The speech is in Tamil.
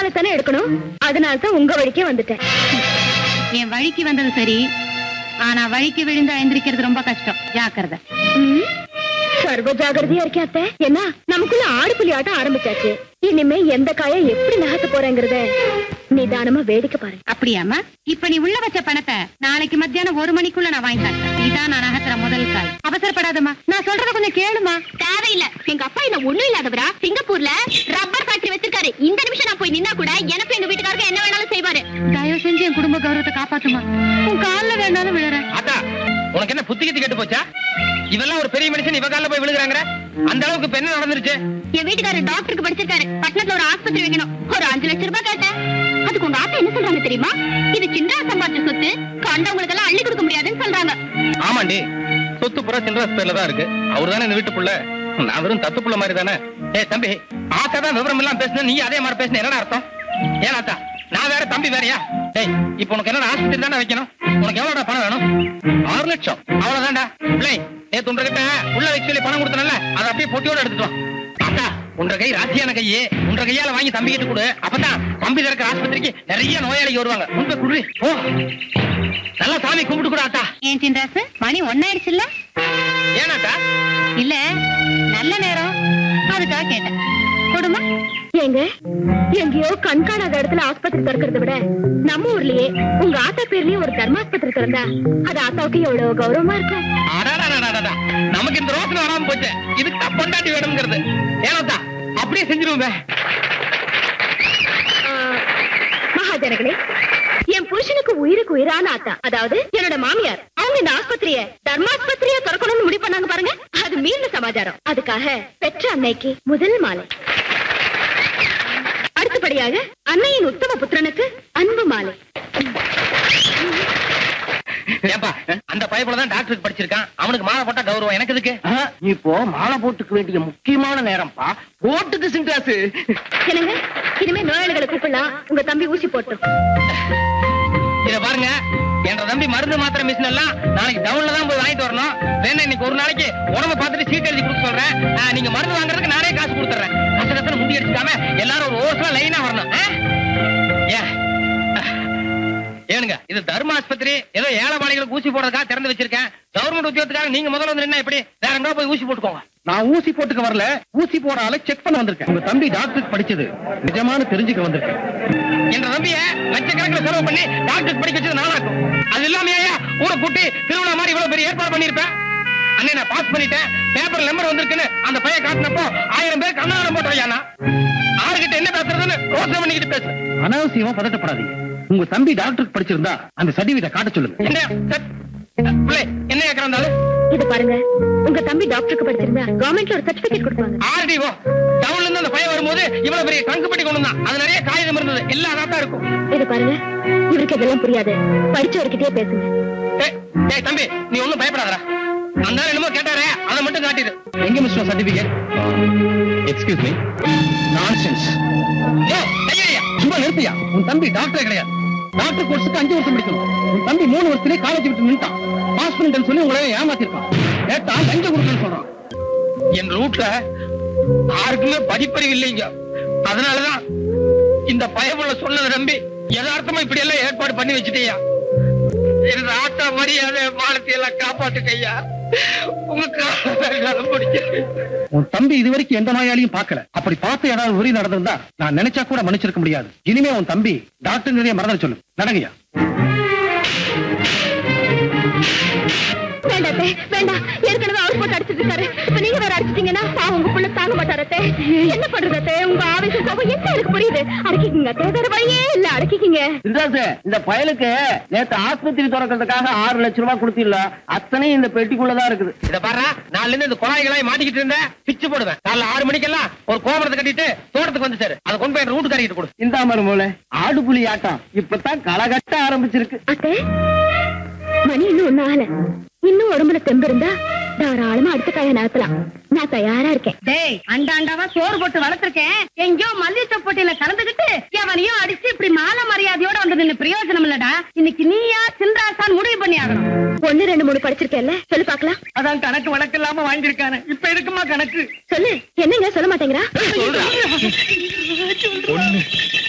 பின்னால தானே எடுக்கணும் அதனால தான் உங்க வழிக்கே வந்துட்டேன் என் வழிக்கு வந்தது சரி ஆனா வழிக்கு விழுந்தா எந்திரிக்கிறது ரொம்ப கஷ்டம் ஜாக்கிரதை ம், சர்வ ஜாகிரதையா இருக்கேன் அத்தை என்ன நமக்குள்ள ஆடு புலி ஆட்டம் ஆரம்பிச்சாச்சு இனிமே எந்த காய எப்படி நகர்த்த போறேங்கிறத நிதானமா வேடிக்கை பாருங்க அப்படியாம்மா இப்ப நீ உள்ள வச்ச பணத்தை நாளைக்கு மத்தியானம் ஒரு மணிக்குள்ள நான் வாங்கி தரேன் இதான் நான் நகர்த்துற முதல் கால் அவசரப்படாதம்மா நான் சொல்றத கொஞ்சம் கேளுமா தேவையில்ல எங்க அப்பா என்ன ஒண்ணும் இல்லாதவரா சிங்கப்பூர்ல ரப்பர் ஃபேக்டரி வச்சிருக்காரு இந்த நிமிஷம் நான் போய் நின்னா கூட எனக்கு எங்க வீட்டுக்காரங்க என்ன வேணாலும் செய்வாரு தயவு செஞ்சு என் குடும்ப கௌரவத்தை காப்பாத்துமா உன் கால்ல வேணாலும் விழுறேன் ஆத்தா உனக்கு என்ன புத்தி கித்தி கெட்டு போச்சா இவெல்லாம் ஒரு பெரிய மனுஷன் இவ கால்ல போய் விழுகிறாங்க அந்த அளவுக்கு இப்ப என்ன நடந்துருச்சு என் வீட்டுக்காரர் டாக்டருக்கு படிச்சிருக்காரு பட்டணத்துல ஒரு ஆஸ்பத்திரி வைக்கணும் ஒரு அஞ்சு லட்சம் ரூபாய் கேட்டேன் அதுக்கு உங்க ஆத்தா என்ன சொல்றாங்க தெரியுமா இது சின்ன சம்பாதிச்ச சொத்து கண்டவங்களுக்கு எல்லாம் அள்ளி கொடுக்க முடியாதுன்னு சொல்றாங்க ஆமாண்டி சொத்து புற சின்ராஸ் பேர்ல தான் இருக்கு அவரு தானே இந்த வீட்டு புள்ள நான் வெறும் தத்து புள்ள மாதிரி தானே ஏய் தம்பி ஆத்தா தான் விவரம் எல்லாம் பேசுன நீ அதே மாதிரி பேசுன என்னடா அர்த்தம் ஏன் ஆத்தா நான் வேற தம்பி வேறயா டேய் இப்போ உனக்கு என்ன ஆஸ்பத்திரி தானே வைக்கணும் உனக்கு எவ்வளோடா பணம் வேணும் ஆறு லட்சம் அவ்வளவுதான்டா பிள்ளை நேத்து உன்ற கிட்ட உள்ள வச்சு சொல்லி பணம் கொடுத்தனல்ல அதை அப்படியே பொட்டியோட எடுத்துட்டு வா ஆத்தா உன்ற கை ராசியான கையே உன்ற கையால வாங்கி தம்பி கிட்ட கொடு அப்பதான் தம்பி திறக்கிற ஆஸ்பத்திரிக்கு நிறைய நோயாளிங்க வருவாங்க முன்பே குடு ஓ நல்லா சாமி கும்பிட்டு கூட ஆத்தா ஏன் சின்ராசு மணி ஒன்னாயிடுச்சுல்ல ஏனாத்தா இல்ல நல்ல நேரம் அதுக்காக கேட்டேன் கொடுமா ஏங்க எங்கேயோ கண்காணாத இடத்துல ஆஸ்பத்திரி திறக்கிறத விட நம்ம ஊர்லயே உங்க ஆத்தா பேர்லயே ஒரு தர்மாஸ்பத்திரி திறந்தா அது ஆத்தாவுக்கு எவ்வளவு கௌரவமா இருக்கும் அடாடாடாடாடா. நமக்கு இந்த ரோசனை வராம போச்சு இதுக்கு தான் பொண்டாட்டி வேணுங்கிறது ஏனாத்தா அப்படியே செஞ்சிருவோம் ஆ, மகாஜனங்களே என் புருஷனுக்கு உயிருக்கு உயிரான ஆத்தா அதாவது என்னோட மாமியார் அவங்க இந்த ஆஸ்பத்திரிய தர்மாஸ்பத்திரியா திறக்கணும்னு முடிவு பண்ணாங்க பாருங்க அது மீறின சமாச்சாரம் அதுக்காக பெற்ற அன்னைக்கு முதல் மாலை அடுத்தபடியாக அன்னையின் உத்தம புத்திரனுக்கு அன்பு மாலை ஏப்பா அந்த பையப்புல தான் டாக்டருக்கு படிச்சிருக்கான் அவனுக்கு மாலை போட்டா கௌரவம் எனக்கு இதுக்கு இப்போ மாலை போட்டுக்க வேண்டிய முக்கியமான நேரம்ப்பா போட்டுக்கு சிங்காசு என்னங்க இனிமே நோயாளிகளை கூப்பிடலாம் உங்க தம்பி ஊசி போட்டு இத பாருங்க என்ற தம்பி மருந்து மாத்திரை மிஷின் எல்லாம் நாளைக்கு டவுன்ல தான் போய் வாங்கிட்டு வரணும் வேணா இன்னைக்கு ஒரு நாளைக்கு உடம்ப பார்த்துட்டு சீட் எழுதி கொடுக்க சொல்றேன் ஆ, நீங்க மருந்து வாங்குறதுக்கு நானே காசு கொடுத்துறேன் கச கசன்னு முடி அடிச்சுக்காம எல்லாரும் ஒரு ஓசலா லைனா வரணும் ஆ? ஏன் ஏனுங்க இது தர்ம ஆஸ்பத்திரி ஏதோ ஏழைபாளைகளுக்கு ஊசி போடுறதுக்காக திறந்து வச்சிருக்கேன் கவர்மெண்ட் உத்தியோகத்துக்காக நீங்க முதல்ல வந்து நின்னா எப்படி வேற எங்க போய் ஊசி போட்டுக்கோங்க நான் ஊசி போட்டுக்க வரல ஊசி போட ஆளை செக் பண்ண வந்திருக்கேன் உங்க தம்பி டாக்டருக்கு படிச்சது நிஜமான தெரிஞ்சுக்க வந்திருக்கேன் என்ற தம்பிய லட்சக்கணக்கில் செலவு பண்ணி டாக்டருக்கு படிக்க வச்சது நானாக்கும் அது இல்லாம ஐயா ஊரை கூட்டி திருவிழா மாதிரி இவ்வளவு பெரிய ஏற்பாடு பண்ணிருப்பேன் அண்ணே நான் பாஸ் பண்ணிட்டேன் பேப்பர் நம்பர் வந்திருக்குன்னு அந்த பையன் காட்டினப்போ ஆயிரம் பேர் கண்ணாடம் போட்டு வையானா ஆறுகிட்ட என்ன பேசுறதுன்னு ரோசனை பண்ணிக்கிட்டு பேசு அனாவசியமா பதட்டப்படாதீங்க உங்க தம்பி டாக்டருக்கு படிச்சிருந்தா அந்த சர்டிபிகேட் காட்ட சொல்லுங்க என்ன சட், பிள்ளை, என்ன கேக்குறாந்தாலும் இது பாருங்க உங்க தம்பி டாக்டருக்கு படிச்சிருந்தா கவர்மெண்ட்ல ஒரு சர்டிபிகேட் கொடுப்பாங்க ஆர்டிஓ டவுன்ல இருந்து அந்த பையன் வரும்போது இவ்வளவு பெரிய டங்கு பெட்டி கொண்டு வந்தான் அது நிறைய காகிதம் இருந்தது எல்லாம் அதான் இருக்கும் இது பாருங்க இவருக்கு இதெல்லாம் புரியாது படிச்சவர்கிட்டயே பேசுங்க டேய், டேய் தம்பி நீ ஒண்ணும் பயப்படாதடா அந்த ஆள் என்னமோ கேட்டாரே அதை மட்டும் காட்டிடு எங்க mister certificate excuse me nonsense ஏய், ஐயா சும்மா நிறுத்தியா உன் தம்பி டாக்டரே கிடையாது டாக்டர் கோர்ஸுக்கு அஞ்சு வருஷம் படிக்கணும் உன் தம்பி மூணு வருஷத்துலயே காலேஜ் விட்டு நின்ட்டான் பாஸ் பண்ணிட்டேன்னு சொல்லி உங்களை ஏமாத்திருக்கான் கேட்டா லஞ்சம் கொடுக்கணும்னு சொல்றான் என் ரூட்ல யாருக்குமே படிப்பறிவு இல்லைங்க அதனாலதான் இந்த பயமுள்ள சொன்னதை நம்பி யதார்த்தமா இப்படி எல்லாம் ஏற்பாடு பண்ணி வச்சுட்டேயா எனது ஆத்தா மரியாதை மானத்தை எல்லாம் காப்பாத்துக்கையா உங்க காலம் பிடிக்க உன் தம்பி இது வரைக்கும் எந்த நோயாளியும் பார்க்கல அப்படி பார்த்து ஏதாவது உரி நடந்திருந்தா நான் நினைச்சா கூட மன்னிச்சிருக்க முடியாது இனிமே உன் தம்பி டாக்டர் நிறைய மறந்துட சொல்லு நடங்கய்யா வேண்டாத்தே வேண்டாம் ஏற்கனவே அவர் போட்டு அடிச்சிட்டு இருக்காரு இப்ப நீங்க வேற அடிச்சிட்டீங்கன்னா பாவம் உங்க புள்ள தாங்க மாட்டாரத்தே என்ன பண்றதே உங்க ஆவேசம் கோபம் என்ன எனக்கு புரியுது அடக்கிக்கிங்க தே வேற வழியே இல்ல அடக்கிக்கிங்க இந்த பயலுக்கு நேத்து ஆஸ்பத்திரி திறக்கிறதுக்காக ஆறு லட்சம் ரூபாய் கொடுத்தில்ல அத்தனையும் இந்த பெட்டிக்குள்ளதான் இருக்குது இத பாரு நாலுல இருந்து இந்த குழாய்களை மாட்டிக்கிட்டு இருந்தேன் பிச்சு போடுவேன் காலைல ஆறு மணிக்கெல்லாம் ஒரு கோபுரத்தை கட்டிட்டு தோட்டத்துக்கு வந்து சார் அதை கொண்டு போய் ரூட் கட்டிட்டு கொடு இந்த மருமூல ஆடு புலி ஆட்டம் இப்பதான் களகட்ட ஆரம்பிச்சிருக்கு அத்தை மணி இன்னும் ஒண்ணு ஆகல இன்னும் உடம்புல தெம்பு இருந்தா தாராளமா அடுத்த காய நகர்த்தலாம் நான் தயாரா இருக்கேன் டேய் அண்டாண்டாவா சோறு போட்டு வளர்த்திருக்கேன் எங்கேயோ மல்யுத்த போட்டியில கலந்துகிட்டு எவனையும் அடிச்சு இப்படி மாலை மரியாதையோட வந்து நின்னு பிரயோஜனம் இல்லடா இன்னைக்கு நீயா சின்ராசான் முடிவு பண்ணி ஆகணும் ஒண்ணு ரெண்டு மூணு படிச்சிருக்கேன்ல சொல்லு பாக்கலாம் அதான் கணக்கு வழக்கு இல்லாம வாங்கியிருக்கானே இப்ப இருக்குமா கணக்கு சொல்லு என்னங்க சொல்ல மாட்டேங்கிறா சொல்றா